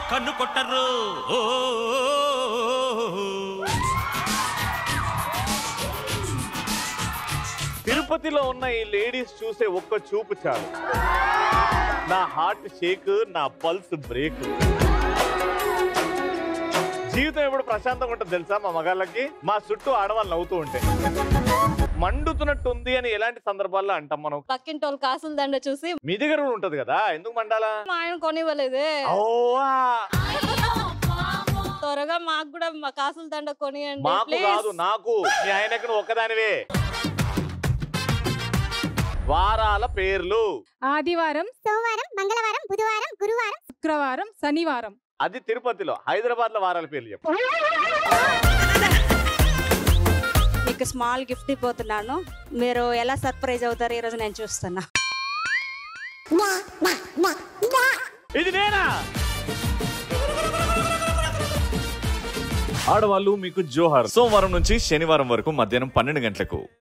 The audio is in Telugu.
కన్ను కొట్టరు ఓ తిరుపతిలో ఉన్న ఈ లేడీస్ చూసే ఒక్క చూపు చాలు నా హార్ట్ షేక్ నా పల్స్ బ్రేక్ జీవితం ఎప్పుడు ప్రశాంతంగా ఉంటుంది తెలుసా మా మగాళ్ళకి మా చుట్టూ ఆడవాళ్ళు నవ్వుతూ ఉంటే మండుతున్నట్టు ఉంది అని ఎలాంటి సందర్భాల్లో అంటాం మనం పక్కింటి వాళ్ళు కాసుల దండ చూసి మీ దగ్గర కూడా ఉంటది కదా ఎందుకు మండాలా మా ఆయన కొనివ్వలేదే ఓవా త్వరగా మాకు కూడా మా కాసుల దండ కొనియండి మాకు ప్లీజ్ కాదు నాకు మీ ఆయనకు నువ్వు ఒక్కదానివే వారాల పేర్లు ఆదివారం సోమవారం మంగళవారం బుధవారం గురువారం శుక్రవారం శనివారం అది తిరుపతిలో హైదరాబాద్ లో వారాల పేర్లు చెప్పు మీకు స్మాల్ గిఫ్ట్ ఇవ్వబోతున్నాను మీరు ఎలా సర్ప్రైజ్ అవుతారు ఈ రోజు నేను చూస్తున్నా ఇది నేనా ఆడవాళ్ళు మీకు జోహార్ సోమవారం నుంచి శనివారం వరకు మధ్యాహ్నం పన్నెండు గంటలకు